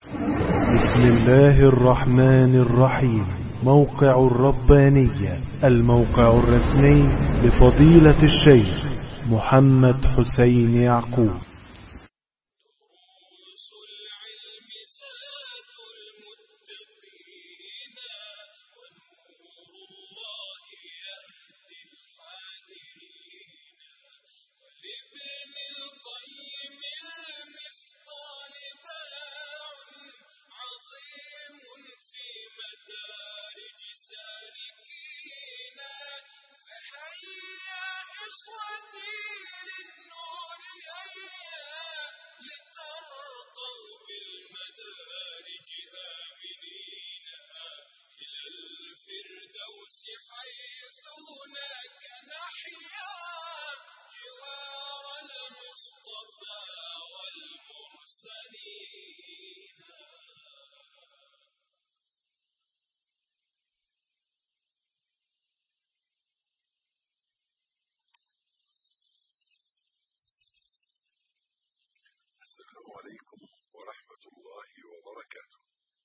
بسم الله الرحمن الرحيم موقع الربانية الموقع الرسمي لفضيلة الشيخ محمد حسين يعقوب دروس العلم صلاة المتقين ونور الله يهدي الحاذرين ولابن القيم المفطان باع عظيم في مدارج سالكين فهيا إخوتي للنور هيا لترقوا بالمدارج آمنين إلى الفردوس حيث هناك نحيا جوار المصطفى والمرسلين السلام عليكم ورحمة الله وبركاته.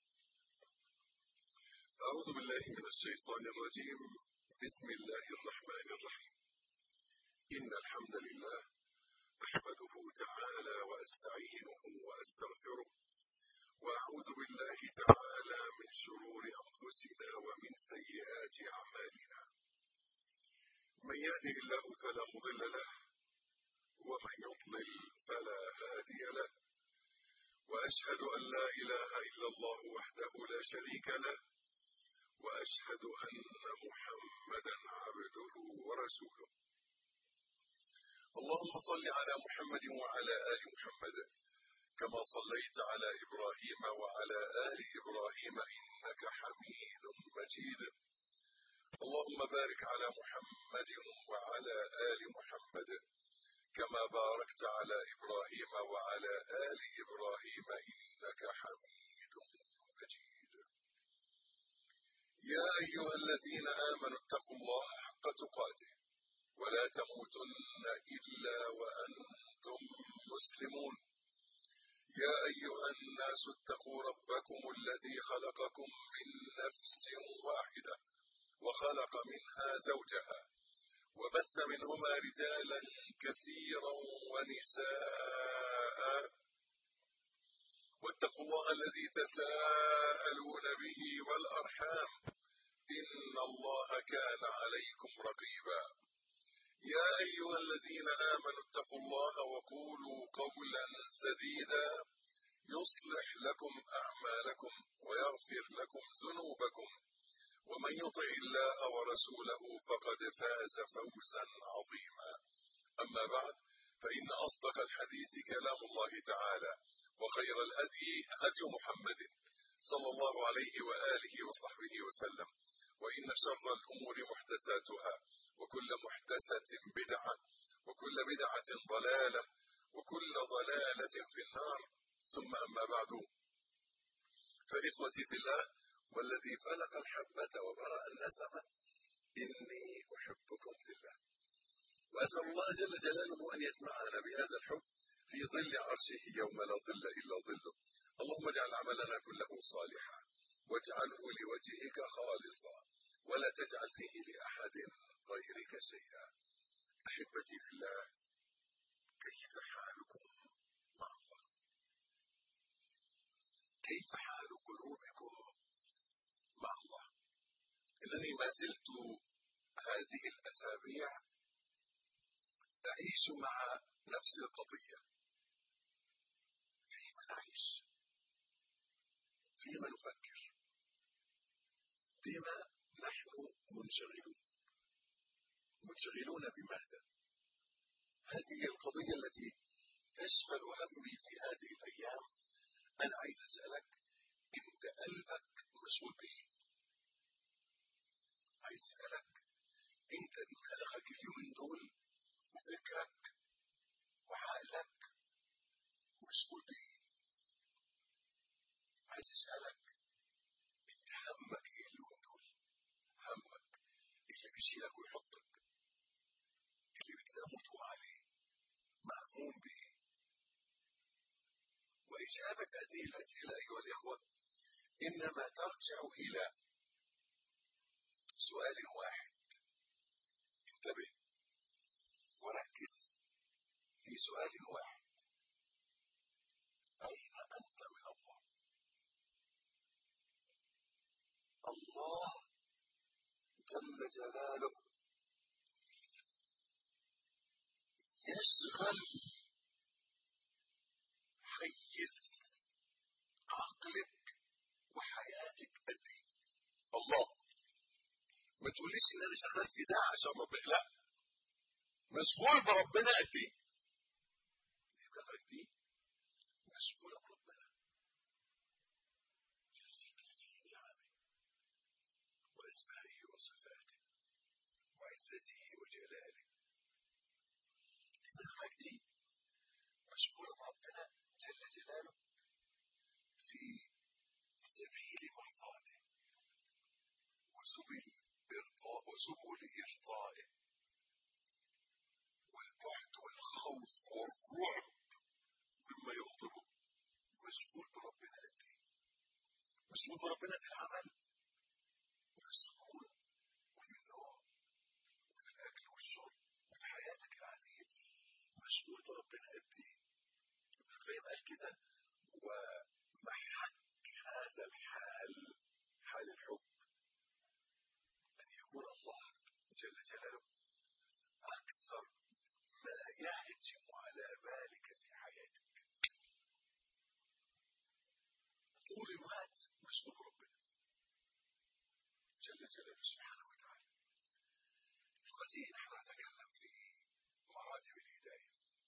أعوذ بالله من الشيطان الرجيم. بسم الله الرحمن الرحيم. إن الحمد لله أحمده تعالى وأستعينه وأستغفره وأعوذ بالله تعالى من شرور أنفسنا ومن سيئات أعمالنا. من يهده الله فلا مضل له ومن يضلل فلا هادي له واشهد ان لا اله الا الله وحده لا شريك له واشهد ان محمدا عبده ورسوله اللهم صل على محمد وعلى ال محمد كما صليت على ابراهيم وعلى ال ابراهيم انك حميد مجيد اللهم بارك على محمد وعلى ال محمد كما باركت على إبراهيم وعلى آل إبراهيم إنك حميد مجيد يا أيها الذين آمنوا اتقوا الله حق تقاته ولا تموتن إلا وأنتم مسلمون يا أيها الناس اتقوا ربكم الذي خلقكم من نفس واحدة وخلق منها زوجها وبث منهما رجالا كثيرا ونساء واتقوا الله الذي تساءلون به والأرحام إن الله كان عليكم رقيبا يا أيها الذين آمنوا اتقوا الله وقولوا قولا سديدا يصلح لكم أعمالكم ويغفر لكم ذنوبكم ومن يطع الله ورسوله فقد فاز فوزا عظيما أما بعد فإن أصدق الحديث كلام الله تعالى وخير الهدي هدي محمد صلى الله عليه وآله وصحبه وسلم وإن شر الأمور محدثاتها وكل محدثة بدعة وكل بدعة ضلالة وكل ضلالة في النار ثم أما بعد فإخوتي في الله والذي فلق الحبة وبرأ النسمة إني أحبكم في الله وأسأل الله جل جلاله أن يجمعنا بهذا الحب في ظل عرشه يوم لا ظل إلا ظله اللهم اجعل عملنا كله صالحا واجعله لوجهك خالصا ولا تجعل فيه لأحد غيرك شيئا أحبتي في الله كيف حالكم مع الله كيف حال قلوبكم مع الله إنني ما زلت هذه الأسابيع أعيش مع نفس القضية فيما نعيش فيما نفكر بما نحن منشغلون منشغلون بماذا هذه القضية التي تشغل همي في هذه الأيام أنا عايز أسألك أنت قلبك مشغول بإيه عايز أسألك أنت دماغك اليومين دول وفكرك وعقلك مشغول بإيه عايز أسألك أنت همك إيه اليومين دول همك اللي بيشيلك ويحطك اللي بتنام وتقوم عليه مهموم به وإجابة هذه الأسئلة أيها الإخوة إنما ترجع إلى سؤال واحد انتبه وركز في سؤال واحد أين أنت من الله الله جل جلاله يشغل حيز عقلك وحياتك قد ايه الله ما تقوليش ان انا شغال في ده عشان ربنا لا مشغول بربنا قد ايه دماغك دي مشغوله بربنا في الفكر في نعمه واسمائه وصفاته وعزته وجلاله دماغك دي مشغوله بربنا جل جلاله في سبيل مرضاته وسبل إرضاء وسبل إرضائه والبعد والخوف والرعب مما يغضبه مشغول بربنا قد ايه مشغول بربنا في العمل وفي السكون وفي النوم وفي الأكل والشرب وفي حياتك العادية مشغول بربنا قد ايه ابن القيم قال كده ومحك هذا الحال حال الحب أن يكون الله جل جلاله أكثر ما يهجم على بالك في حياتك طول الوقت مشغول بربنا جل جلاله سبحانه وتعالى دلوقتي نحن نتكلم في مراتب الهداية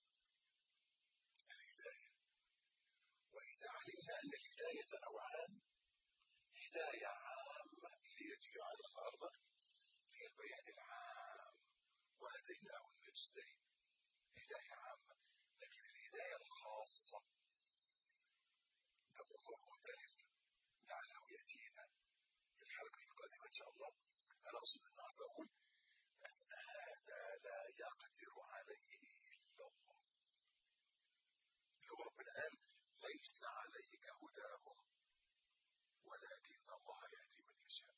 الهداية وإذا علمنا أن الهداية نوعان هداية عامة هي تجي على الأرض في البيان العام وهديناه النجدين هداية عامة لكن الهداية الخاصة ده موضوع مختلف لعله يأتينا في الحلقة القادمة إن شاء الله أنا أقصد النهاردة أقول أن هذا لا يقدر عليه إلا الله لو ربنا قال ليس عليك هداهم ولكن الله يهدي من يشاء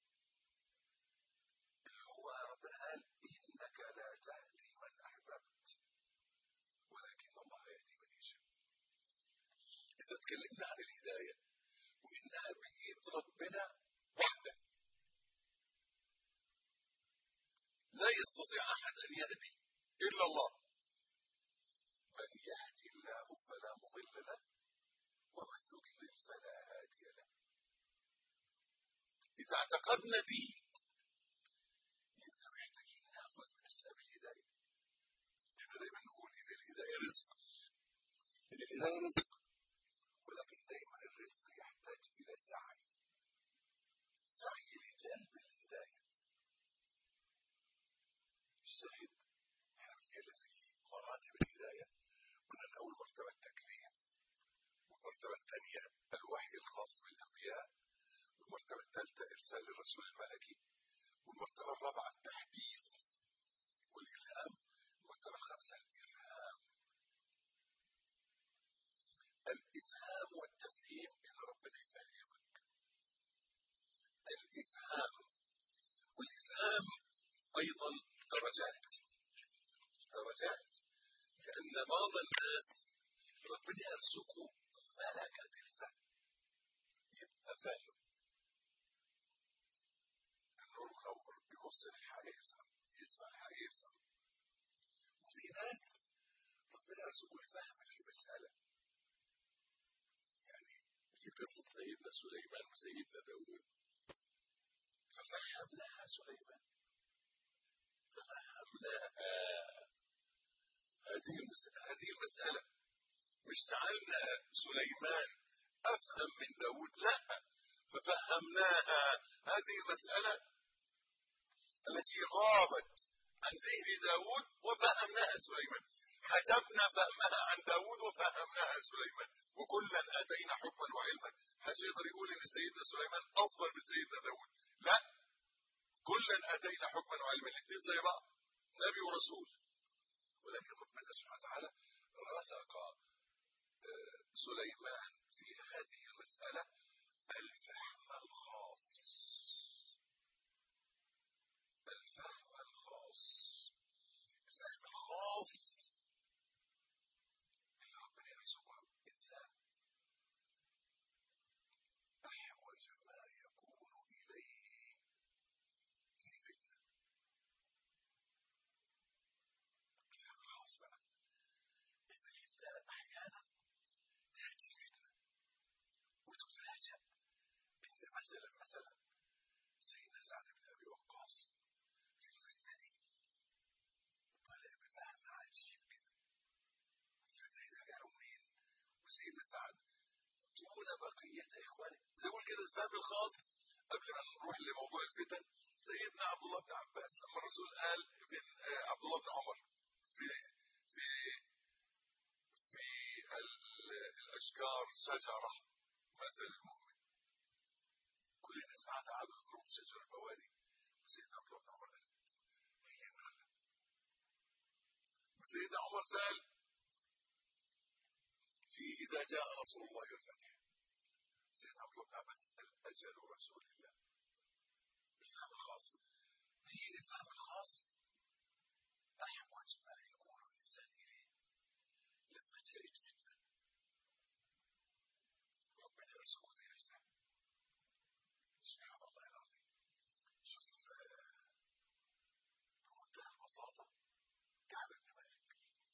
هو ربنا قال إنك لا تهدي من أحببت ولكن الله يهدي من يشاء إذا تكلمنا عن الهداية وإنها بإيد ربنا وحده لا يستطيع أحد أن يهدي إلا الله من يهدي الله فلا مضل له ومن يضلل فلا هادي له إذا اعتقدنا دي يبقى محتاجين ناخذ من أسباب الهداية احنا دايما نقول إن الهداية رزق إن الهداية رزق ولكن دايما الرزق يحتاج إلى سعي سعي لجلب الهداية الشاهد احنا بنتكلم في مراتب الهداية قلنا ان اول مرتبة التكليم والمرتبة الثانية الوحي الخاص بالانبياء والمرتبة الثالثة ارسال الرسول الملكي والمرتبة الرابعة التحديث والالهام المرتبة الخامسة الافهام الافهام والتفهيم ان ربنا يفهمك الافهام والافهام ايضا درجات درجات لأن بعض الناس ربنا يرزقه ملكة الفهم يبقى فاهم النور لو بيبص هيفهم يسمع هيفهم وفي ناس ربنا يرزقه الفهم للمسألة يعني في قصة سيدنا سليمان وسيدنا داود ففهمناها سليمان ففهمناها هذه هذه المسألة مش جعلنا سليمان أفهم من داود لا ففهمناها هذه المسألة التي غابت عن ذهن داود وفهمناها سليمان حجبنا فهمها عن داود وفهمناها سليمان وكلا آتينا حكما وعلما حاجة يقدر يقول إن سيدنا سليمان أفضل من سيدنا داود لا كلا آتينا حكما وعلما الاثنين زي بعض نبي ورسول ولكن ربنا سبحانه وتعالى رزق سليمان في هذه المسألة الفهم مثلا مثلا سيدنا سعد بن ابي وقاص في الفتنه دي طلع بفهم عجيب كده الفتنه ده جاله منين وسيدنا سعد دون بقيه اخوانه زي ما كده الفهم الخاص قبل ما نروح لموضوع الفتن سيدنا عبد الله بن عباس لما الرسول قال في عبد الله بن عمر في في في الاشجار شجره مثل المؤمن كل الناس قاعده قاعده تضرب في شجر البوادي وسيدنا عبد الله بن عمر قال هي نخله وسيدنا عمر سال في اذا جاء رسول الله والفتح سيدنا عبد الله بن عباس اجل رسول الله الفهم الخاص هي الفهم الخاص احوج ما يكون الانسان اليه لما تلد فتنه ربنا يرزقه ذي الفهم سبحان الله العظيم شوف بمنتهى البساطه كعب بن مالك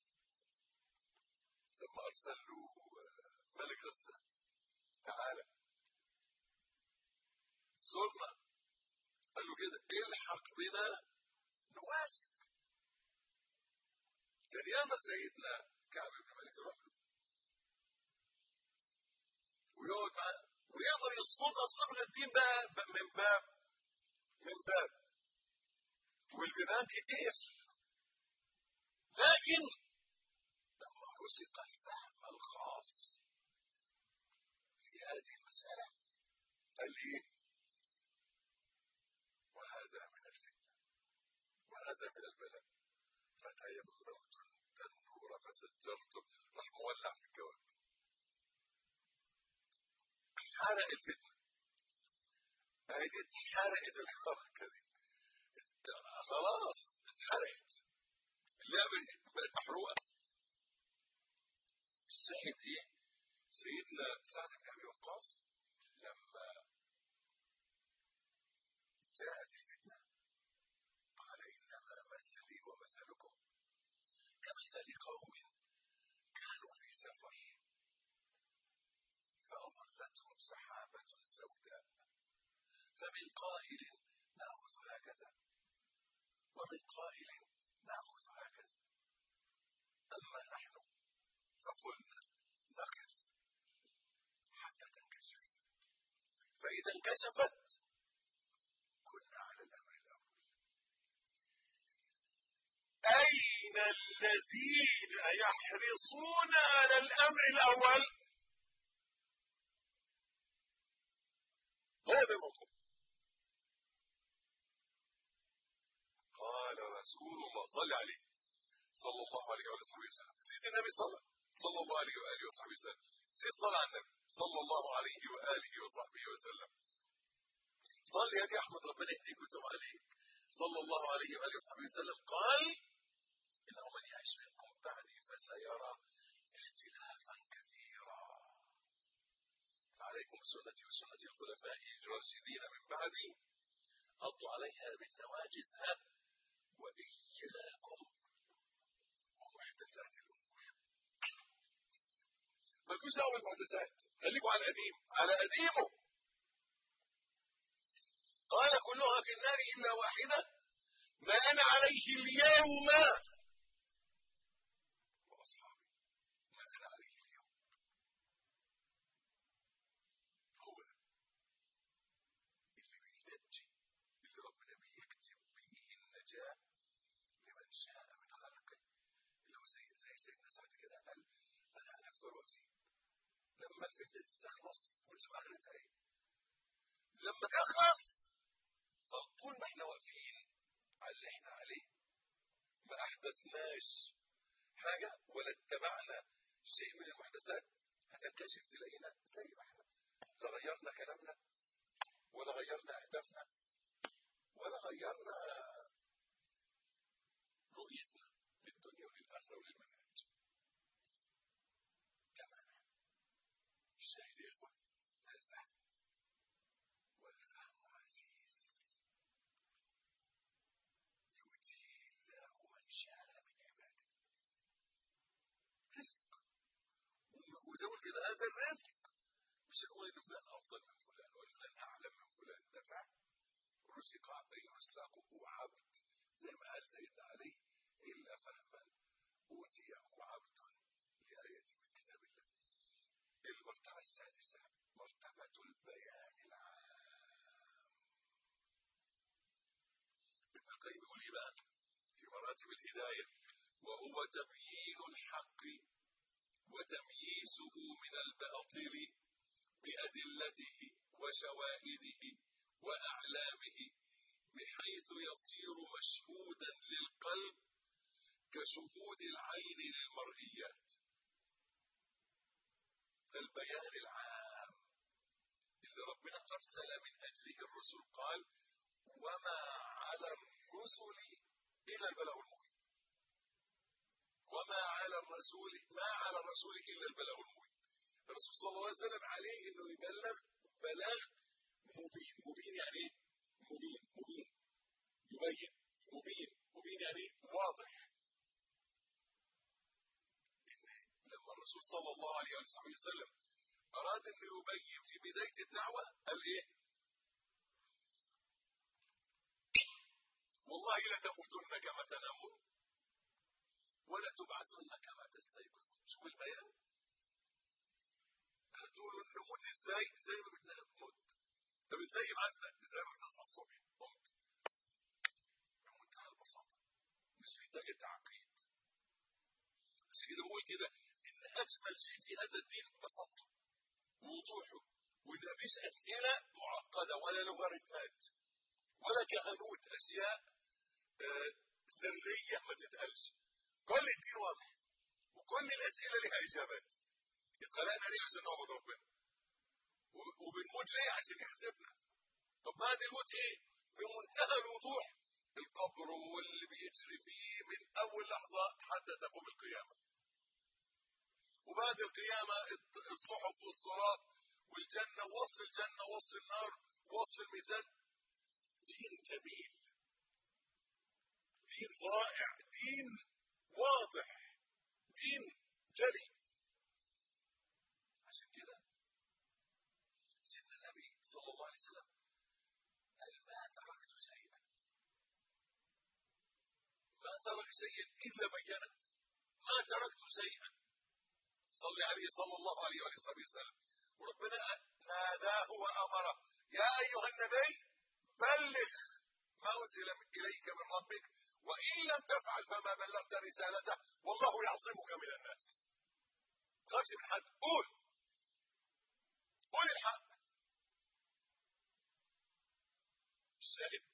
لما ارسل له ملك غسان تعالى زرنا قال له كده الحق بنا نواسك كان ياما سيدنا كعب بن مالك يروح له ويقعد معاه ويقدر يصبرنا بصبغ الدين بقى من باب من باب والبيبان كتير لكن لما رزق الفهم الخاص في هذه المسألة قال ايه وهذا من الفتنة وهذا من البلاء فتيممت التنور فسجرته راح مولع في الجواب حرق الفتنة هذه اتحرقت الحركة دي خلاص اتحرقت اللعبة بقت محروقة الشاهد ايه سيدنا سعد بن ابي وقاص لما جاءت الفتنة قال إنما مثلي ومثلكم كمثل قوم كانوا في سفر فأظلتهم سحابة سوداء فمن قائل نأخذ هكذا ومن قائل نأخذ هكذا أما نحن فقلنا نقف حتى تنكشف فإذا انكشفت كنا على الأمر الأول أين الذين يحرصون على الأمر الأول هو ده الموضوع قال رسول الله صلى عليه صلى الله عليه وآله وصحبه وسلم سيد النبي صلى صلى الله عليه وآله وصحبه وسلم سيد صلى على النبي صلى الله عليه وآله وصحبه وسلم صلي يا أحمد ربنا يهديك ويتوب عليك صلى الله عليه وآله وصحبه وسلم قال إنه من يعيش منكم بعدي فسيرى اختلافا كثيرا فعليكم سنتي وسنة الخلفاء الراشدين من بعدي حطوا عليها بالنواجذ وإياكم ومحدثات الأمور مالكوش دعوة بالمحدثات خليكم على القديم على قديمه قال كلها في النار إلا واحدة ما أنا عليه اليوم وأصحابي ما أنا عليه اليوم هو ده اللي بينجي اللي ربنا بيكتب به النجاة لمن شاء من خلقه اللي هو زي زي سيدنا سعد كده قال أنا هنفضل وفيه لما الفتنة تخلص ونشوف آخرتها إيه لما تخلص طب طول ما احنا واقفين على اللي احنا عليه ما احدثناش حاجة ولا اتبعنا شيء من المحدثات هتنكشف تلاقينا زي ما احنا لا غيرنا كلامنا ولا غيرنا اهدافنا ولا غيرنا رؤيتنا للدنيا وللآخرة وللمنهج كما نحن الشاهد يا اخوان الفهم والفهم عزيز يؤتيه الله من شاء من عباده رزق وزول كده هذا الرزق مش هنقول ان فلان افضل من فلان ولا فلان اعلم من فلان ده فعل رزق يرزقه عبد زي ما قال سيدنا علي الا فهما اوتيه عبد لايه من كتاب الله المرتبه السادسه مرتبه البيان العام ابن القيم يقول ايه بقى في مراتب الهدايه وهو تبيين الحق وتمييزه من الباطل بأدلته وشواهده وأعلامه بحيث يصير مشهودا للقلب كشهود العين للمرئيات البيان العام اللي ربنا أرسل من أجله الرسل قال وما على الرسل إلا البلاغ المبين وما على الرسول ما على الرسول إلا البلاغ المبين الرسول صلى الله عليه وسلم عليه انه يبلغ بلاغ مبين مبين يعني ايه مبين مبين يبين مبين مبين يعني ايه واضح ان لما الرسول صلى الله عليه وسلم اراد انه يبين في بدايه الدعوه قال ايه والله لا تموتن كما تنامون ولا تبعثن كما تستيقظون شوف البيان هتقولوا نموت ازاي زي ما بتنام موت طب ازاي يبعثنا زي ما بتصحى الصبح قمت بمنتهى البساطه مش محتاجه تعقيد عشان كده بقول كده ان اجمل شيء في هذا الدين بساطته ووضوحه وان مفيش اسئله معقده ولا لوغاريتمات ولا كهنوت اشياء آه سريه ما تتقالش كل الدين واضح وكل الاسئله لها اجابات اتخلقنا ليه عشان نعبد ربنا وبنموت ليه عشان يحاسبنا طب بعد الموت ايه بمنتهى الوضوح القبر واللي بيجري فيه من اول لحظه حتى تقوم القيامه وبعد القيامه الصحف والصراط والجنه وصف الجنه وصف النار وصف الميزان دين جميل دين رائع دين واضح دين جلي عشان كده سيدنا النبي صلى الله عليه وسلم قال ما تركت شيئا ما ترك شيئا الا بينه ما تركت شيئا صلى عليه صلى الله عليه وآله وصحبه وسلم وربنا ناداه وامره يا ايها النبي بلغ ما انزل اليك من ربك وان لم تفعل فما بلغت رسالته والله يعصمك من الناس خرج من حد قول قول الحق الشاهد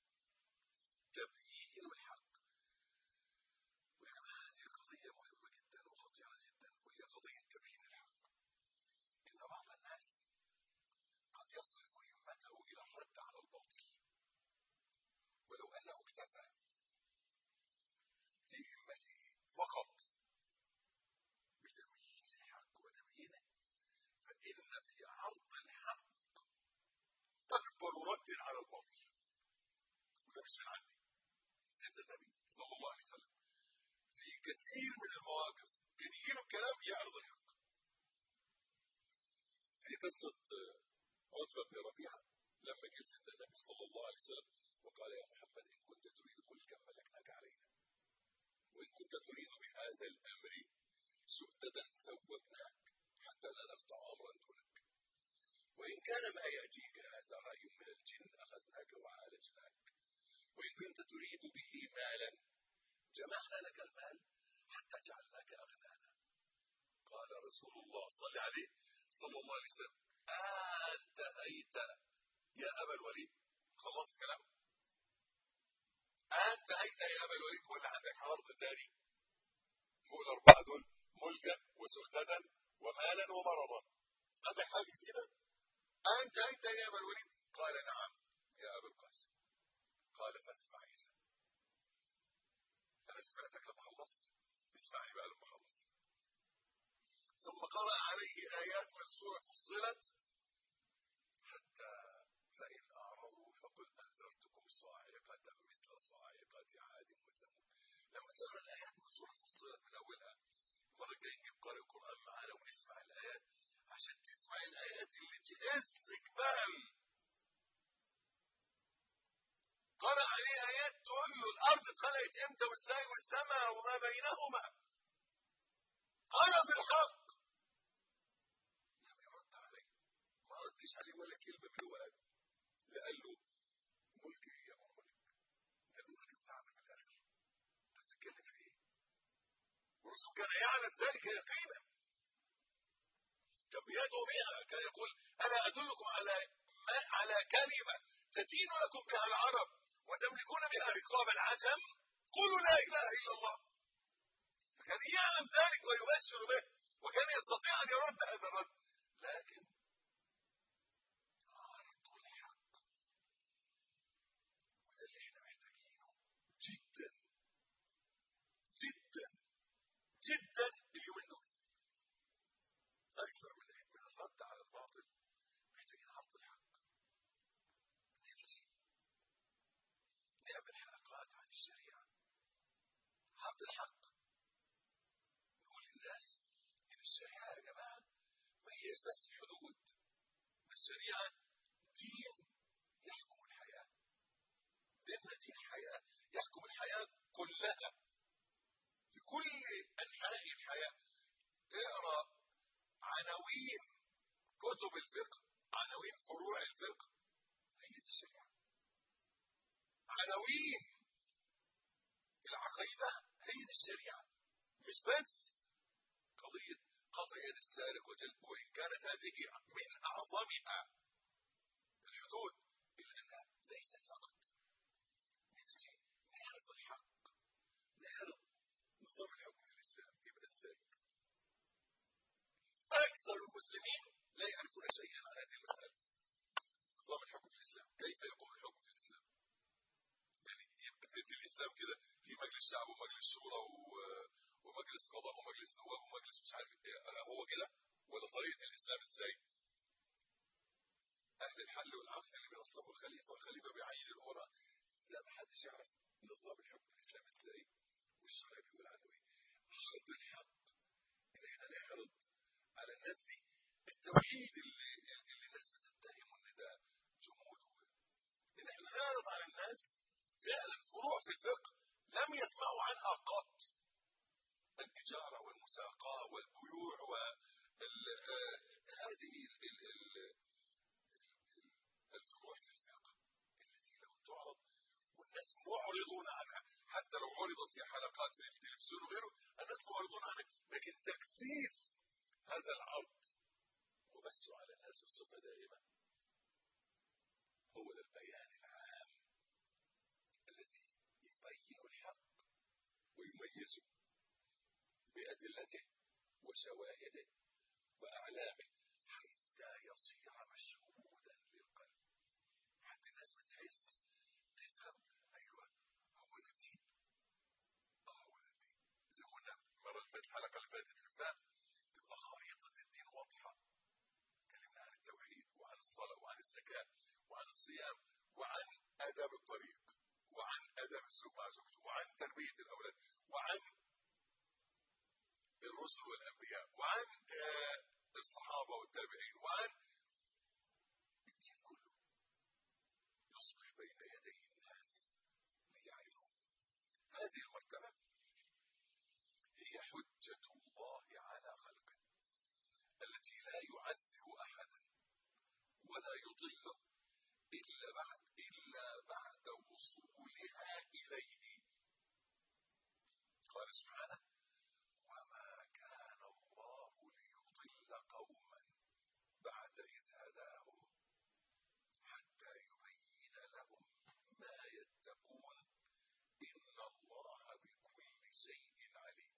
تبيين الحق ويا جماعه هذه قضيه مهمه جدا وخطيره جدا وهي قضيه تبيين الحق ان بعض الناس قد يصرف همته الى الرد على الباطل ولو انه اكتفى في همته فقط بتمييز الحق وتبيينه فإن في عرض الحق أكبر رد على الباطل وده مش من عندي سيدنا النبي صلى الله عليه وسلم في كثير من المواقف كان يجي له كلام يعرض الحق في قصة عتبة بن ربيعة لما جه سيدنا النبي صلى الله عليه وسلم وقال يا محمد إن كنت تريد ملكا ملكناك علينا وإن كنت تريد بهذا الأمر سؤددا سودناك حتى لا نقطع أمرا دونك وإن كان ما يأتيك هذا رأي من الجن أخذناك وعالجناك وإن كنت تريد به مالا جمعنا لك المال حتى جعلناك أغنانا قال رسول الله صلى عليه صلى الله عليه وسلم أنتهيت يا أبا الوليد خلص كلام أنتهيت يا أبا الوليد ولا عندك عرض تاني فوق الأربعة دول ملكا وسؤددا ومالا ومرضا هذا حاجة كده أنتهيت يا أبا الوليد قال نعم يا أبا القاسم قال فاسمع إذا أنا سمعتك لما خلصت اسمعي بقى لما خلص ثم قرأ عليه آيات من سورة فصلت حتى فإن أعرضوا فقل أنذرتكم صاعقة مثل صاعقة عاد وثمود لما تقرأ الآيات من سورة فصلت من أولها المرة الجاية نجيب قارئ القرآن معانا ونسمع الآيات عشان تسمع الآيات اللي تهز جبال قرأ عليه آيات تقول له الأرض اتخلقت إمتى وإزاي والسماء وما بينهما عرض الحق لم يرد عليه ما ردش عليه ولا كلمة من اللي هو قاله لا قال له ملكي يا أبو ملك ده الملك بتاعنا في الآخر أنت بتتكلم في إيه؟ والرسول كان يعلم ذلك يقينا كان بيدعو بها كان يقول ألا أدلكم على ما على كلمة تدين لكم بها العرب وتملكون بها رقاب العجم قولوا لا إله إلا الله فكان يعلم ذلك ويبشر به وكان يستطيع أن يرد هذا الرد لكن رد الحق وده اللي احنا محتاجينه جدا جدا جدا اليومين دول أكثر من من الرد على الباطل محتاجين عرض الحق نفسي نعمل حلقات عن الشريعة عرض الحق نقول للناس إن الشريعة يا جماعة ما هيش بس حدود الشريعة دين يحكم الحياة ديننا دين حياة يحكم الحياة كلها في كل أنحاء الحياة اقرأ عناوين كتب الفقه عناوين فروع الفقه هي دي الشريعة عناوين العقيدة هي دي الشريعة مش بس قضية قطع يد السارق وجلب وإن كانت هذه من أعظمها الحدود إلا أنها ليست فقط نفسي نعرض الحق نعرض نظام الحكم في الإسلام يبقى إزاي أكثر المسلمين لا يعرفون شيئا عن هذه المسألة نظام الحكم في الإسلام كيف يقوم الحكم في الإسلام يعني يبقى في, في الإسلام كده في مجلس شعب ومجلس شورى و- ومجلس قضاء ومجلس نواب ومجلس مش عارف إيه. هو كده ولا طريقة الإسلام إزاي أهل الحل والعقد اللي بينصبوا الخليفة والخليفة بيعين الأمراء لا محدش يعرف نظام الحكم في الإسلام إزاي والشرع بيقول عنه إيه عرض الحق إن إحنا نعرض على الناس دي التوحيد اللي, اللي الناس بتتهمه ان ده جمود ان احنا نعرض على الناس فعلا فروع في الفقه لم يسمعوا عنها قط التجارة والمساقاة والبيوع و هذه ال- ال- ال- الفروع في الفقه التي لو تعرض والناس معرضون عنها حتى لو عرضت في حلقات في التلفزيون وغيره الناس معرضون عنها لكن تكثيف هذا العرض وبثه على الناس بصفة دائمة هو ده البيان العام الذي يبين الحق ويميزه بأدلته وشواهده وأعلامه حتى يصير مشهودا للقلب حتى الناس بتحس تفهم أيوة هو ده الدين آه هو ده الدين زي ما قلنا المرة اللي فاتت الحلقة اللي فاتت في الفهم تبقى خريطة الدين واضحة اتكلمنا عن التوحيد وعن الصلاة وعن الزكاة وعن الصيام وعن آداب الطريق وعن آداب الزوج مع زوجته وعن تربية الأولاد وعن الرسل والأنبياء وعن آه، الصحابة والتابعين وعن الدين كله يصبح بين يدي الناس ليعرفوا هذه المرتبة هي حجة الله على خلقه التي لا يعذب أحدا ولا يضله إلا بعد إلا بعد وصولها إليه قال سبحانه وما كان الله ليضل قوما بعد إذ هداهم حتى يبين لهم ما يتقون إن الله بكل شيء عليم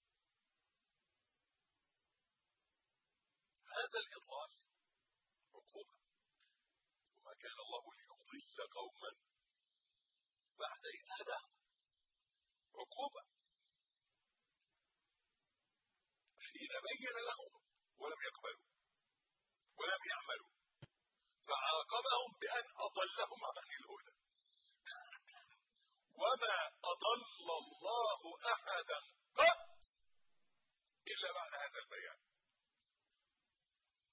هذا الإضلال عقوبة وما كان الله ليضل قوما بعد إذ هداهم عقوبة حين بين لهم ولم يقبلوا ولم يعملوا فعاقبهم بأن أضلهم عن الهدى وما أضل الله أحدا قط إلا بعد هذا البيان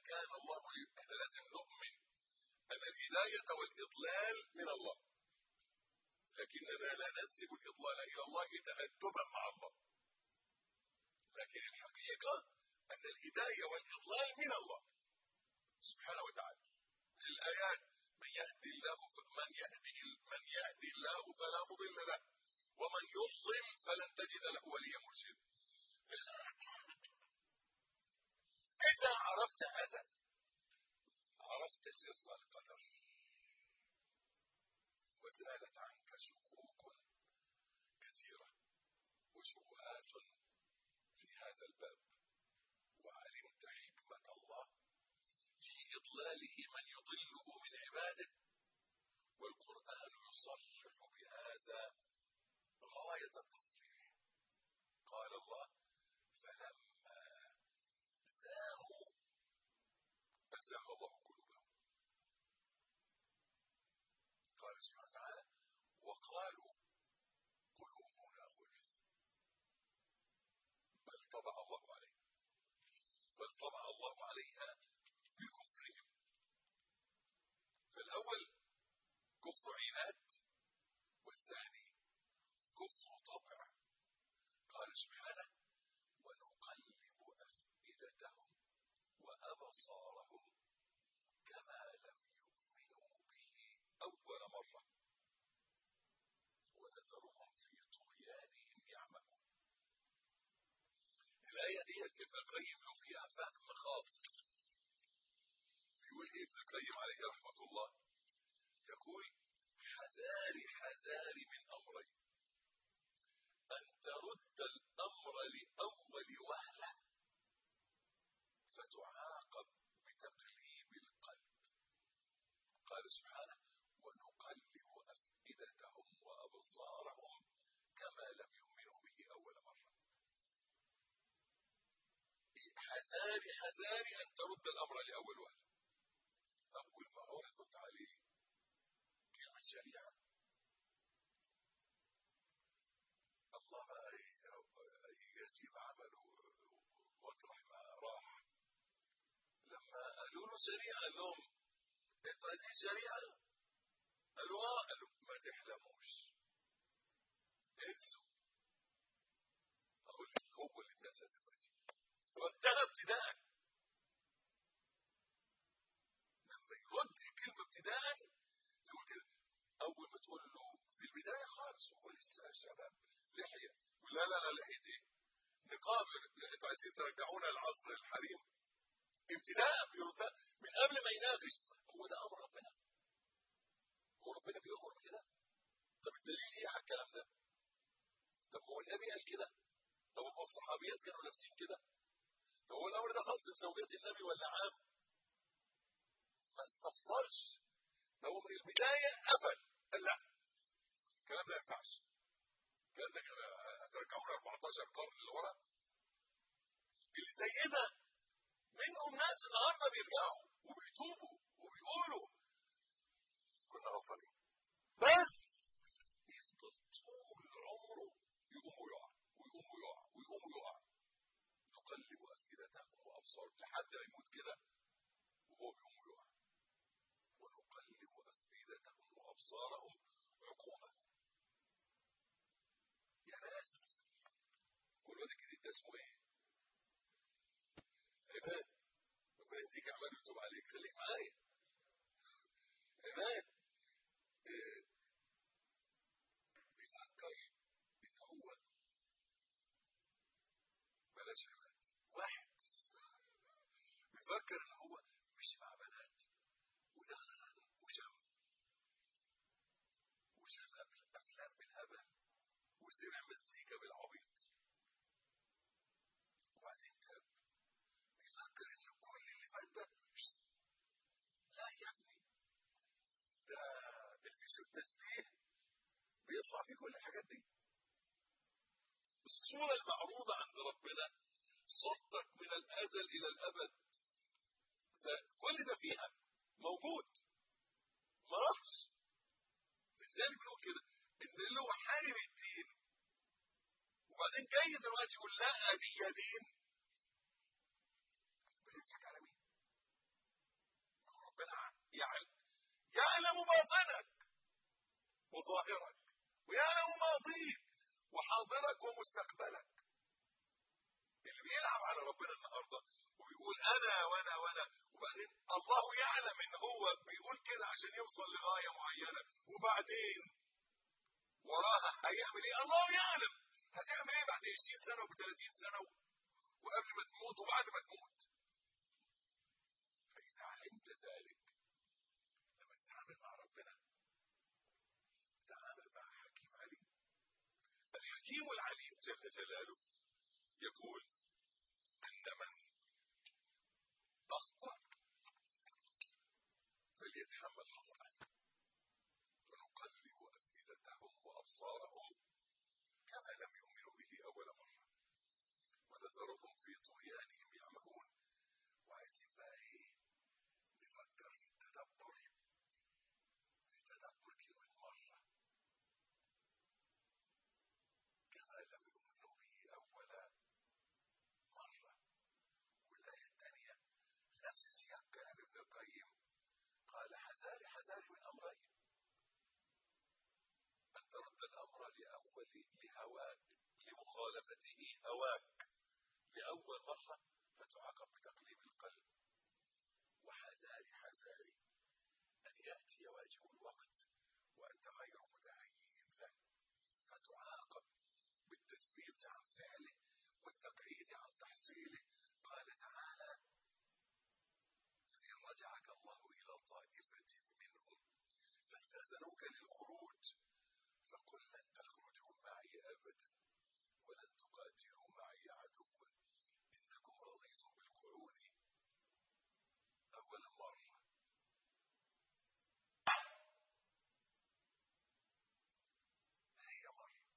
كان الله احنا لازم نؤمن ان الهدايه والاضلال من الله لكننا لا ننسب الاضلال الى الله تادبا مع الله لكن الحقيقه ان الهدايه والاضلال من الله سبحانه وتعالى الايات من يهدي الله من يهدي من يهدي الله فلا مضل له ومن يظلم فلن تجد له وليا مرشدا إذا عرفت هذا عرفت سر القدر وزالت عنك شكوك كثيرة وشبهات في هذا الباب وعلمت حكمة الله في إضلاله من يضله من عباده والقرآن يصرح بهذا غاية التصريح قال الله فلما زاغوا أزاغ الله قلوبهم قال سبحانه وتعالى وقالوا قلوبنا غلف بل طبع الله عليه بل طبع الله عليها بكفرهم فالأول كفر عناد والثاني كفر طبع قال سبحانه ونقلب أفئدتهم وأبصارهم كما لم يؤمنوا به أول مرة ونذرهم في طغيانهم يعمهون الآية دي ابن القيم له فيها فهم خاص يقول إيه ابن القيم عليه رحمة الله يقول حذاري حذاري من أمرين أن ترد الأمر لأول وهلة فتعاقب بتقليب القلب قال سبحانه ونقلب أفئدتهم وأبصارهم كما لم يؤمنوا به أول مرة حذاري حذاري أن ترد الأمر لأول وهلة أول ما عرضت عليه كلمة شريعة الله يسيب عمله واطرح ما راح لما قالوا له شريعة قال لهم انتوا عايزين شريعة قالوا اه قالوا ما تحلموش انسوا اقول لك هو اللي اتنسى دلوقتي ردها ابتداء لما يرد الكلمة ابتداء تقول كده اول ما تقول له في البداية خالص هو لسه شباب لحية لا لا لا لحية ايه نقاب انتوا عايزين ترجعونا العصر الحريم ابتداء بيرد من قبل ما يناقش هو ده امر ربنا هو ربنا بيأمر كده طب الدليل ايه على الكلام ده طب هو النبي قال كده طب هو الصحابيات كانوا لابسين كده طب هو الامر ده خاص بزوجات النبي ولا عام ما استفصلش ده هو من البدايه قفل قال لا الكلام ده ما ينفعش الكلام ده هترجعونا 14 قرن لورا اللي زينا منهم ناس النهارده بيرجعوا وبيتوبوا وبيقولوا كنا غلطانين بس يفضل طول عمره يقوم ويقع ويقوم ويقع ويقوم ويقع نقلب افئدتهم وابصارهم لحد ما يموت كده وهو بيقوم ويقع ونقلب افئدتهم وابصارهم عقوبه يا ناس كل ده الجديد ده اسمه ايه؟ عباد ربنا يديك اعمال ويتوب عليك خليك معايا عباد إيه بيفكر ان هو بلاش عباد واحد بيفكر ان هو مشي مع بنات ودخن وشم وشاف افلام بالهبل وسمع مزيكا بالعبيط وبعدين تاب بيفكر ان كل اللي فات ده لا يا ابني ده الفيش التسبيح بيطلع فيه كل الحاجات دي الصورة المعروضة عند ربنا صورتك من الأزل إلى الأبد كل ده فيها موجود ما راحش لذلك بيقول كده ان اللي هو حارب الدين وبعدين جاي دلوقتي يقول لا دي يا دين بتضحك على مين؟ ويعلم باطنك وظاهرك ويعلم ماضيك وحاضرك ومستقبلك اللي بيلعب على ربنا النهارده وبيقول انا وانا وانا وبعدين الله يعلم ان هو بيقول كده عشان يوصل لغايه معينه وبعدين وراها هيعمل ايه؟ الله يعلم هتعمل ايه بعد 20 سنه و 30 سنه و- وقبل ما تموت وبعد ما تموت فاذا علمت ذلك لما تتعامل مع ربنا تعامل مع حكيم عليم الحكيم العليم جل جلاله يقول أن من أخطأ فليتحمل خطأه ونقلب أفئدتهم وأبصارهم كما لم يؤمنوا به أول مرة ونذرهم في طغيانهم يعمهون وعايزين بقى إيه نفكر في التدبر في تدبر كلمة مرة كما لم يؤمنوا به أول مرة والآية الثانية في نفس سياق كلام ابن القيم قال حذاري حذاري من أمرين أن ترد الأمر لأول لهواك لمخالفته هواك لأول مرة فتعاقب بتقليب القلب وحذاري حذاري أن يأتي واجب الوقت وأنت غير متهيئ له فتعاقب بالتثبيت عن فعله والتقعيد عن تحصيله قال تعالى فإن رجعك الله إلى طائفة منهم فاستأذنوك للخروج فقل لن تخرجوا معي أبدا ولن تقاتلوا معي عدوا إنكم رضيتم بالقعود أول مرة هي مرة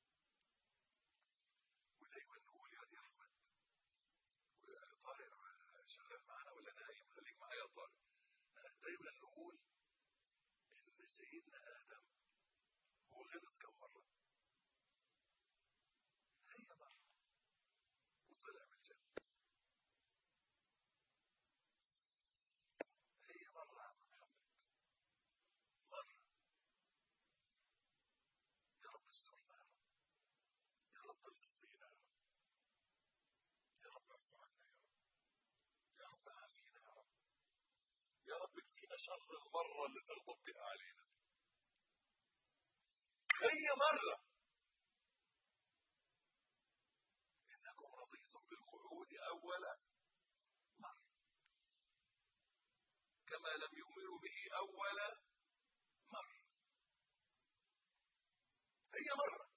ودايما نقول يا دي أحمد طارق شغال معانا ولا نايم خليك معايا يا طارق دايما نقول ان سيدنا ادم هو غلط كم مره هي مره وطلع من الجنه هي مره يا عم محمد مره يا رب استرنا يا رب يا رب الطف بينا يا رب يا رب اعف عنا يا رب يا رب عافينا يا رب يا رب اكفينا شر المرة اللي تغضب بها علينا هي مرة إنكم رضيتم بالقعود أول مرة كما لم يؤمنوا به أول مرة هي مرة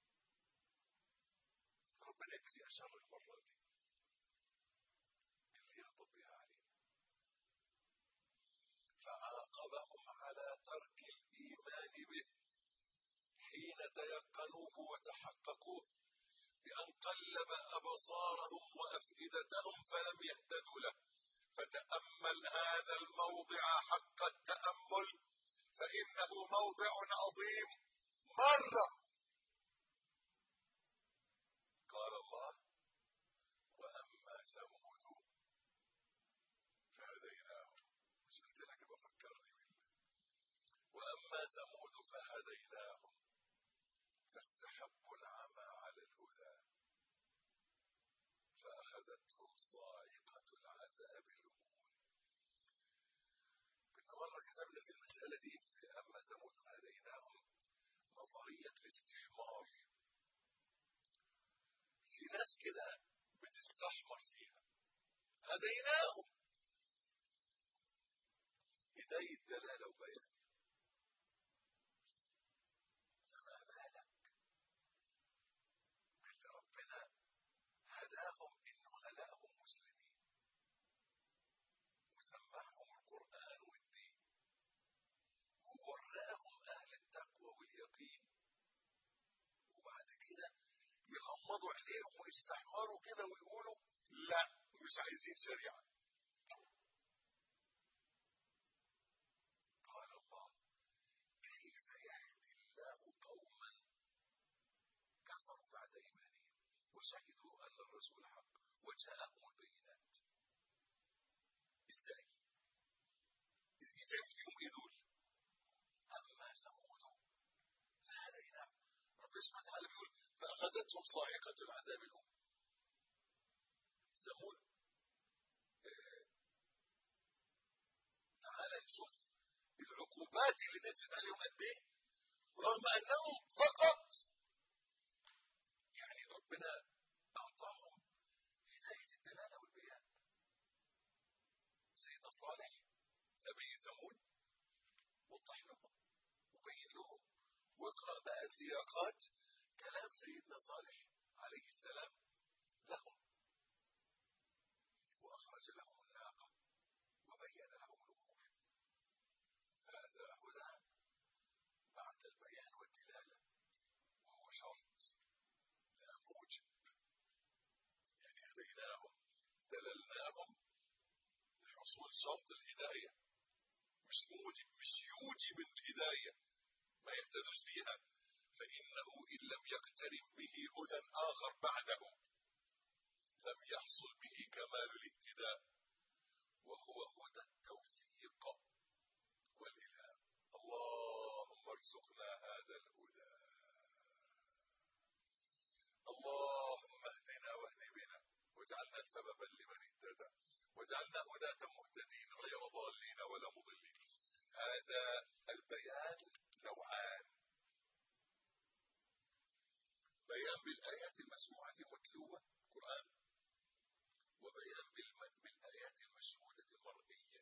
ربنا يكفينا شر المرة دي اللي يغضب بها علينا فعاقبهم على ترك الإيمان به حين تيقنوه وتحققوه بأن قلب أبصارهم وأفئدتهم فلم يهتدوا له فتأمل هذا الموضع حق التأمل فإنه موضع عظيم مرة قال الله وأما ثمود فهديناهم مش قلت لك بفكرني بالله وأما ثمود فهديناهم فاستحبوا العمى على الهدى فأخذتهم صاعقة العذاب الهون كنا مرة كتبنا في المسألة دي في أما ثمود فهديناهم نظرية الاستحمار في ناس كده بتستحمر فيها هديناهم هداية دلالة وبيان فما بالك اللي ربنا هداهم انه خلقهم مسلمين وسمعهم القرآن والدين ووراهم اهل التقوى واليقين وبعد كده يغمضوا عينيهم ويستحمروا كده ويقولوا لا مش عايزين شريعه قال الله كيف يهدي الله قوما كفروا بعد إيمانهم وشهدوا أن الرسول حق وجاءهم البينات ازاي؟ يتعب فيهم ايه دول؟ ربنا سبحانه وتعالى بيقول فأخذتهم صاعقة العذاب الأولى ثمود آه، تعالى نشوف العقوبات اللي نزلت عليهم قد ايه رغم انهم فقط يعني ربنا اعطاهم هدايه الدلاله والبيان سيدنا صالح نبي ثمود وضح لهم وبين لهم واقرا بقى سياقات كلام سيدنا صالح عليه السلام لهم واخرج لهم الناقه وبين لهم الامور هذا هدى بعد البيان والدلاله وهو شرط لا موجب يعني هديناهم دللناهم لحصول شرط الهدايه مش موجب مش يوجب الهدايه ما يهتدوش بها فانه ان لم يقترن به هدى اخر بعده لم يحصل به كمال الاهتداء وهو هدى التوفيق والإلهام اللهم ارزقنا هذا الهدى اللهم اهدنا واهد بنا واجعلنا سببا لمن اهتدى واجعلنا هداة مهتدين غير ضالين ولا مضلين هذا البيان نوعان بيان بالآيات المسموعة المتلوة القرآن وبيان بالم- بالآيات المشهودة المرئية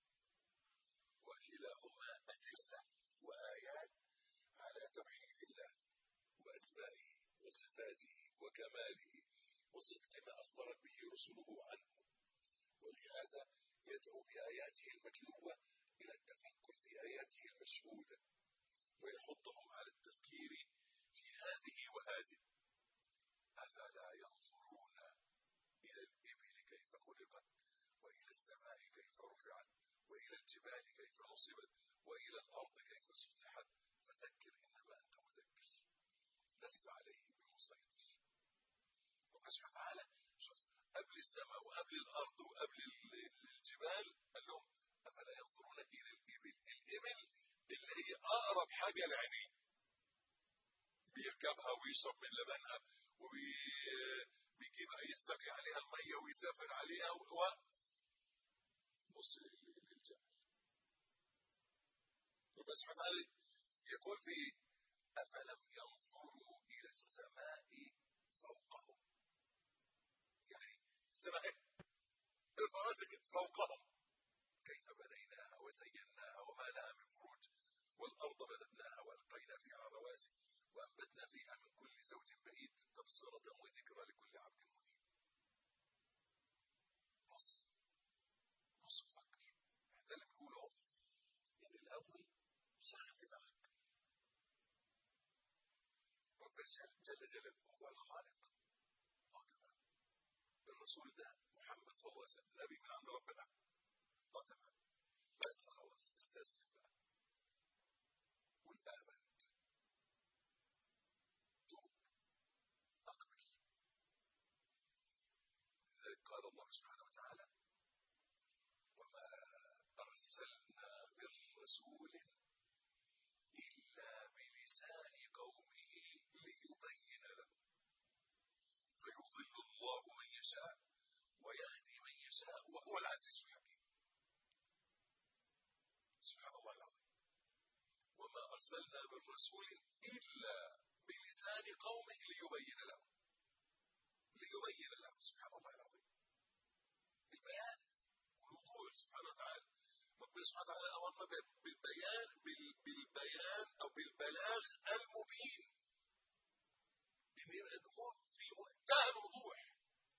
وكلاهما أدلة وآيات على توحيد الله وأسمائه وصفاته وكماله وصدق ما أخبرت به رسله عنه ولهذا يدعو بآياته المتلوة إلى التفكر في آياته المشهودة ويحضهم على التفكير في هذه وهذه أفلا ينظرون إلى الإبل كيف خلقت وإلى السماء كيف رفعت وإلى الجبال كيف نصبت وإلى الأرض كيف سطحت فذكر إنما أنت مذكر لست عليهم بمسيطر ربنا سبحانه وتعالى شوف قبل السماء وقبل الأرض وقبل ال- الجبال قال لهم أفلا ينظرون إلى الإبل الإبل اللي هي أقرب حاجة لعينيه بيركبها ويشرب من لبنها وبيجيب يستقي عليها المية ويسافر عليها و... و- بص لل- للجبل ربنا سبحانه وتعالى يقول في أفلم ينظروا إلى السماء فوقهم يعني السماء إيه؟ الفرازق فوقهم كيف بنيناها وزيناها وما لها من فروج والأرض مددناها وألقينا فيها رواسي وأنبتنا فيها من كل زوج بهيج تبصرة وذكرى لكل عبد منيب بص بص وفكر ده اللي بنقوله اهو ان الاول شغل دماغك رب جل جل جلاله هو الخالق اه تمام الرسول ده محمد صلى الله عليه وسلم نبي من عند ربنا اه تمام بس خلاص استسلم بقى والآمنت توب أقبل لذلك قال الله سبحانه وتعالى وما أرسلنا من رسول إلا بلسان قومه ليبين لهم فيضل الله من يشاء ويهدي من يشاء وهو العزيز الحكيم سبحان الله العظيم وما أرسلنا من رسول إلا بلسان قومه ليبين لهم ليبين لهم سبحان الله العظيم البيان والوضوح سبحانه وتعالى ربنا سبحانه وتعالى أمرنا ب- بالبيان بال- بالبيان أو بالبلاغ المبين إن يبقى الأمور في منتهى الوضوح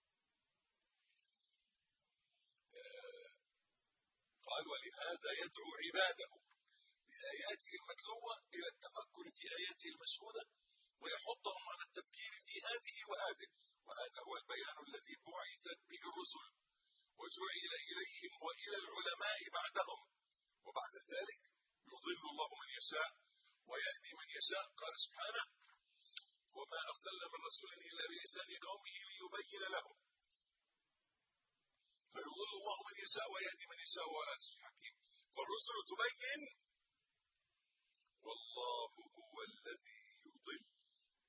آه، قال ولهذا يدعو عباده بآياته المتلوة إلى التفكر في آياته المشهودة ويحضهم على التفكير في هذه وهذه وهذا هو البيان الذي بعثت به الرسل وجعل إليهم وإلى العلماء بعدهم وبعد ذلك يضل الله من يشاء ويهدي من يشاء قال سبحانه وما أرسلنا من رسول إلا بلسان قومه ليبين لهم فيضل الله من يشاء ويهدي من يشاء وهو العزيز الحكيم فالرسل تبين والله هو الذي يضل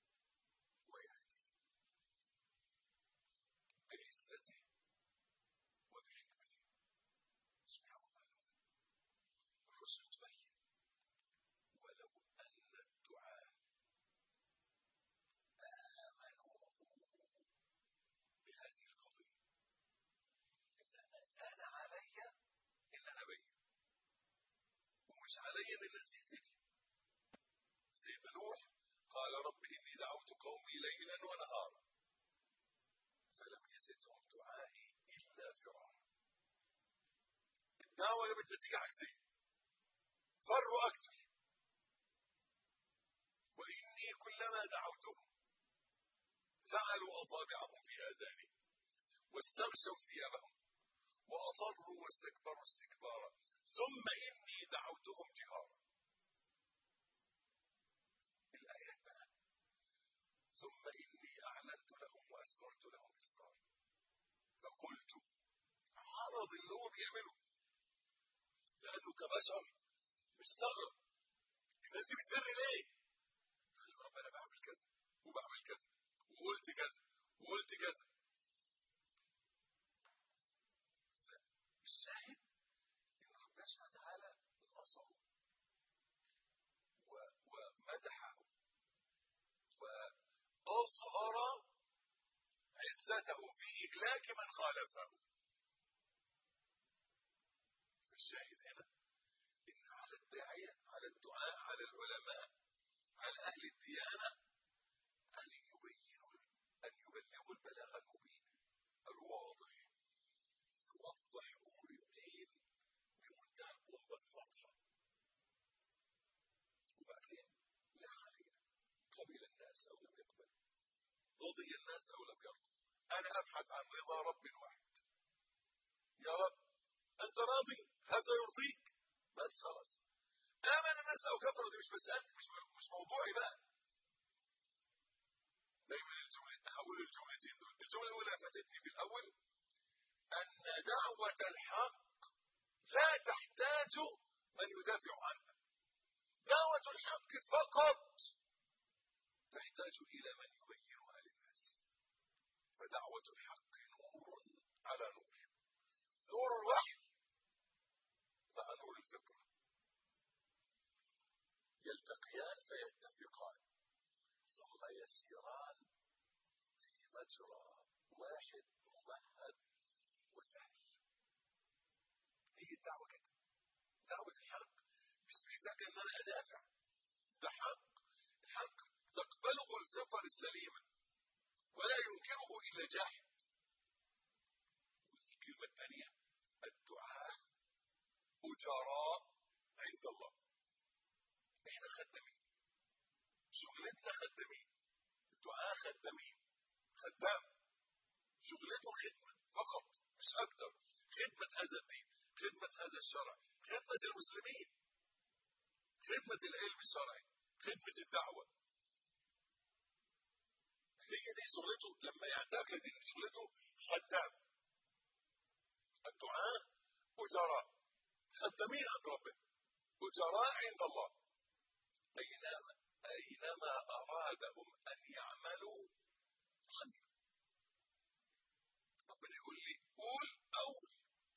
مش علي ان الناس تهتدي سيدنا نوح قال رب اني دعوت قومي ليلا ونهارا فلم يزدهم دعائي الا فرارا الدعوه جابت نتيجه عكسيه فروا اكثر واني كلما دعوتهم جعلوا اصابعهم في اذانهم واستغشوا ثيابهم واصروا واستكبروا استكبارا ثم اني دعوتهم جهارا الايات بقى ثم اني اعلنت لهم واسررت لهم اسرارا فقلت عرض اللي هو بيعمله لانه كبشر مستغرب الناس دي بتفر ليه؟ قال له رب انا بعمل كذا وبعمل كذا وقلت كذا وقلت كذا الشاهد ان ربنا سبحانه وتعالى نصره و- ومدحه واظهر عزته في اهلاك من خالفه الشاهد هنا ان على الداعيه على الدعاء على العلماء على اهل الديانه ان يبينوا ان يبلغوا البلاغ المبين الواضح يوضح امور الدين بمنتهى البساطه وبعدين لا علينا قبل الناس او لم يقبل رضي الناس او لم يرضوا انا ابحث عن رضا رب واحد يا رب انت راضي هذا يرضيك بس خلاص امن الناس او كفروا دي مش مسألة مش مش موضوعي بقى دايما الجملة احول الجملتين دول الجملة الاولى فاتتني في الاول ان دعوة الحق لا تحتاج من يدافع عنها دعوة الحق فقط تحتاج الى من يبينها للناس فدعوة الحق نور على نور نور الوحي مع نور الفطرة يلتقيان فيتفقان ثم يسيران في مجرى واحد ممهد وسهل هي الدعوة كده دعوة الحق مش محتاجة ان انا ادافع ده حق الحق تقبله الفطر السليمة ولا ينكره الا جاحد الكلمة الثانية الدعاء أجراء عند الله احنا خدامين شغلتنا خدامين الدعاء خدامين خدام شغلته خدمة فقط مش أكتر خدمة هذا الدين خدمة هذا الشرع خدمة المسلمين خدمة العلم الشرعي خدمة الدعوة هي دي شغلته لما يعتقد ان شغلته خدام الدعاء أجراء خدامين عند ربنا أجراء عند الله أينما أينما أرادهم أن يعملوا عملوا ربنا يقول لي قول أول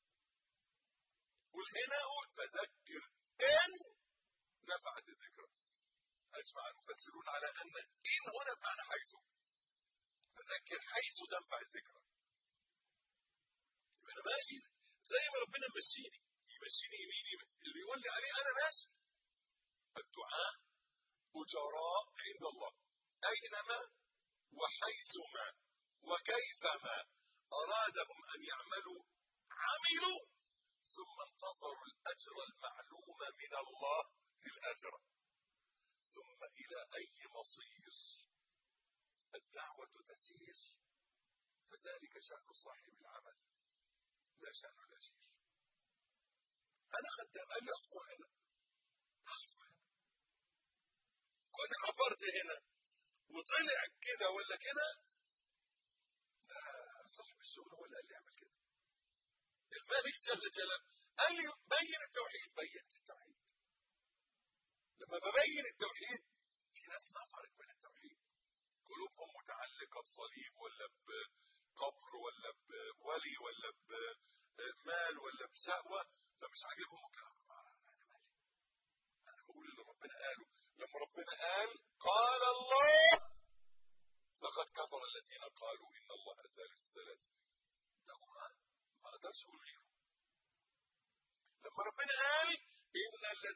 قول هنا قول فذكر إن نفعت الذكرى أجمع المفسرون على أن إن هنا بمعنى حيث فذكر حيث تنفع الذكرى يبقى أنا ماشي زي ما ربنا مشيني يمشيني يمين يمين اللي يقول لي عليه أنا ماشي الدعاء أجراء عند الله أينما وحيثما وكيفما أرادهم أن يعملوا عملوا ثم انتظروا الأجر المعلوم من الله في الآخرة ثم إلى أي مصير الدعوة تسير فذلك شأن صاحب العمل لا شأن الأجير أنا خدام قال لي أخو هنا أخو هنا كنت حفرت هنا وطلع كده ولا كده لا صاحب الشغل هو اللي قال لي اعمل كده الملك جل جلاله قال لي بين التوحيد بينت التوحيد لما ببين التوحيد في ناس نفرت من التوحيد قلوبهم متعلقة بصليب ولا بقبر ولا بولي ولا بمال ولا بشهوة فمش عاجبهم الكلام انا مالي انا بقول اللي ربنا قاله لما ربنا قال قال الله لقد كفر الذين قالوا ان الله ثالث ثلاثة ده قرآن ما اقدرش اقول غيره لما ربنا قال ان الذين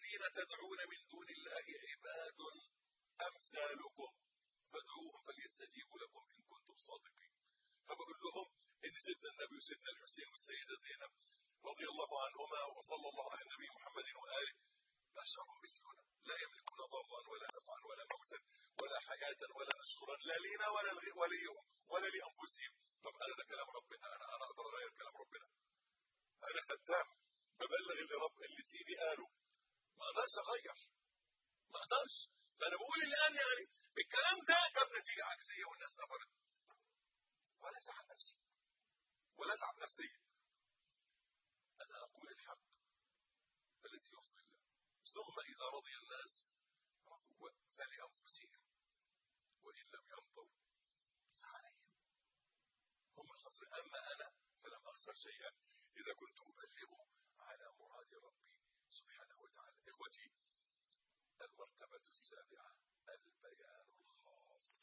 والذين تدعون من دون الله عباد أمثالكم فادعوهم فليستجيبوا لكم إن كنتم صادقين فبقول لهم إن سيدنا النبي وسيدنا الحسين والسيدة زينب رضي الله عنهما وصلى الله على النبي محمد وآله بشر مثلنا لا يملكون ضرا ولا نفعا ولا موتا ولا حياة ولا نشورا لا لينا ولا وليهم ولا لأنفسهم طب أنا ده كلام ربنا أنا أنا أقدر أغير كلام ربنا أنا خدام ببلغ اللي رب اللي سيدي قاله ما أقدرش أغير ما أقدرش فأنا بقول الآن يعني الكلام ده جاب نتيجة عكسية والناس نفرت ولا زعل نفسي ولا تعب نفسيا أنا أقول الحق الذي يرضي الله ثم إذا رضي الناس رضوا فلأنفسهم وإن لم يرضوا فعليهم هم الخاسرين أما أنا فلم أخسر شيئا إذا كنت أبلغ على مراد ربي سبحانه وتعالى إخوتي المرتبة السابعة البيان الخاص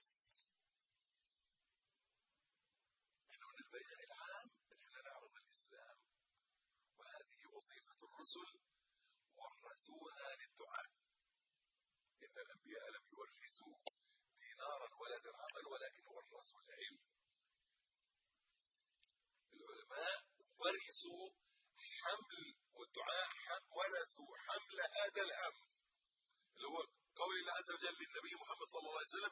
إنه من البيان العام إحنا نعرض الإسلام وهذه وظيفة الرسل ورثوها للدعاء إن الأنبياء لم يورثوا دينارا ولا درهما ولكن ورثوا العلم العلماء ورثوا حمل والدعاء ورثوا حمل هذا الهم اللي هو قول الله عز وجل للنبي محمد صلى الله عليه وسلم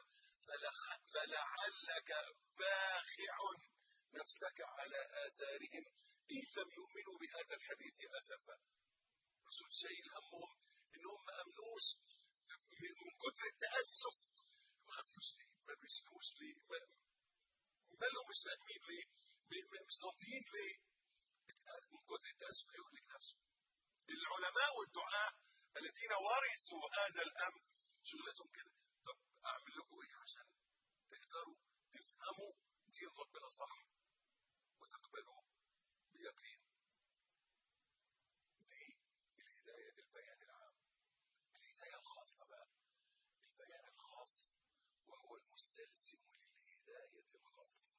فلعلك باخع نفسك على آثارهم إن لم يؤمنوا بهذا الحديث أسفا رسول شيء همهم إنهم ما أمنوش من كتر التأسف ما أمنوش ليه ما بيسلموش ليه ما مالهم مش فاهمين ليه مش راضيين ليه من كتر التأسف يهلك نفسه العلماء والدعاء الذين ورثوا هذا الأمر شغلتهم كده طب أعمل لكم إيه عشان تقدروا تفهموا دين ربنا صح وتقبلوا بيقين دي الهداية البيان العام الهداية الخاصة بقى البيان الخاص وهو المستلزم للهداية الخاصة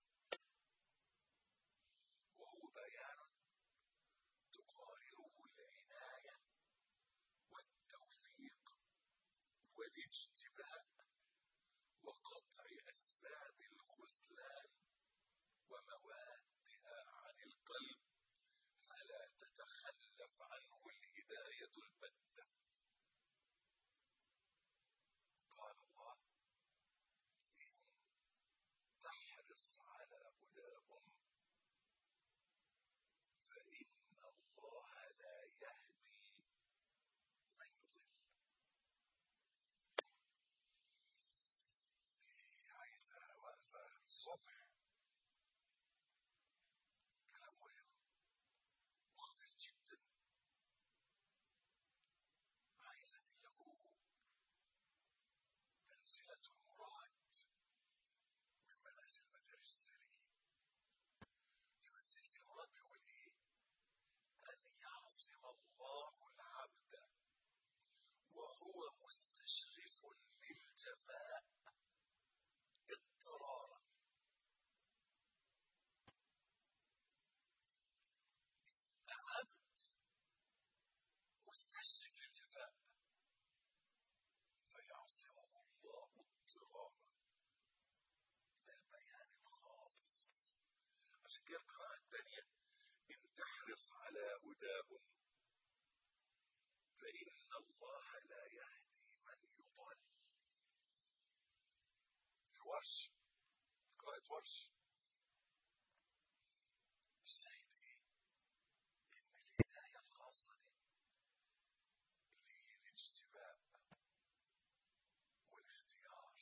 وهو بيان تقارنه العناية والتوفيق والاجتباء وقطع أسباب الخذلان وموادها عن القلب فلا تتخلف عنه الهداية البتة قال الله إن تحرص على هداهم فإن الله لا يهدي من يضل دي عايزة وقفة الصبح كلام مهم وخطير جدا عايز أن له منزلة المراد من منازل مدارس السالكين في منزلة المراد بيقول إيه؟ أن يعصم الله العبد وهو مستشرف للجفاء اضطرارا العبد مستشرف للجفاء فيعصمه الله اضطرارا ده البيان الخاص عشان كده القراءة الثانية إن تحرص على هداهم فإن الله لا يهدي من يضل في ورش قراءة ورش الشاهد إيه؟ إن الهداية الخاصة دي اللي هي الاجتباء والاختيار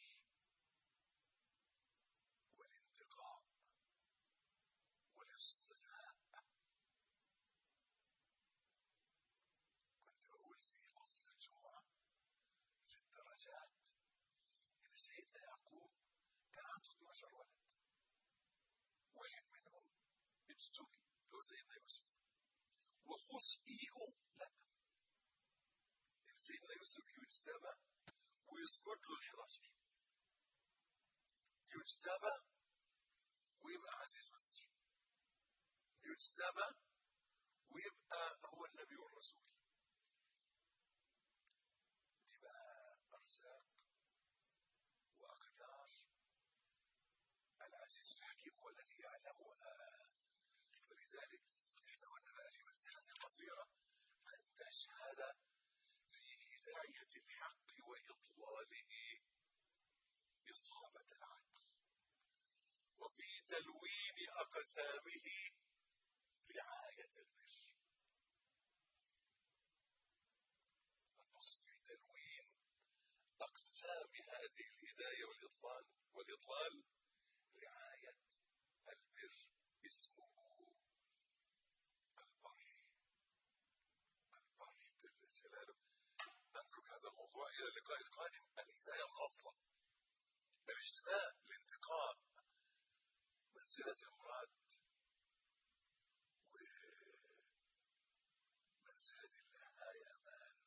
والانتقاء والاصطفاء كنت بقول في خطبة الجمعة في الدرجات إن سيدنا يعقوب كان عنده 12 ولد واحد منهم اجتبي اللي هو سيدنا يوسف وخسئيه لا إن سيدنا يوسف يجتبى ويسقط له ال11 يجتبى ويبقى عزيز مصر يجتبى ويبقى هو النبي والرسول العزيز الحكيم هو الذي يعلمها ولذلك احنا قلنا بقى في منزلة البصيرة أن تشهد في هداية الحق وإضلاله إصابة العدل وفي تلوين أقسامه رعاية البر نبص في تلوين أقسام هذه الهداية والإضلال والإضلال رعاية البر اسمه البر البر جل جلاله نترك هذا الموضوع إلى اللقاء القادم الهداية الخاصة الاجتماع الانتقاء منزلة المراد ومنزلة النهاية أمان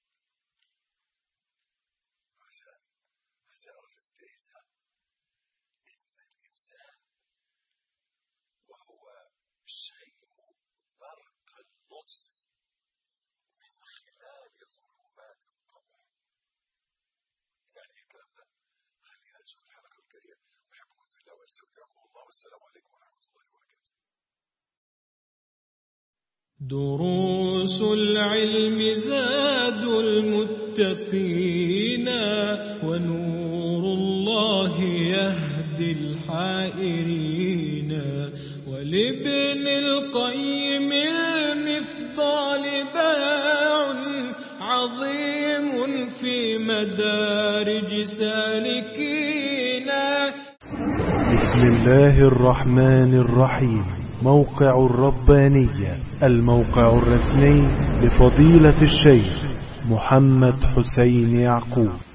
عشان هتعرف بدايتها إن الإنسان وهو شيء برق اللطف من خلال ظلمات الطبع يعني إيه الكلام ده خلينا نشوف الحلقة الجاية أحبكم في الله وأستودعكم الله والسلام عليكم ورحمة الله وبركاته دروس العلم زاد المتقين ونور الله يهدي الحائرين ولابن القيم المفضال باع عظيم في مدارج سالكين بسم الله الرحمن الرحيم موقع الربانية الموقع الرسمي لفضيلة الشيخ محمد حسين يعقوب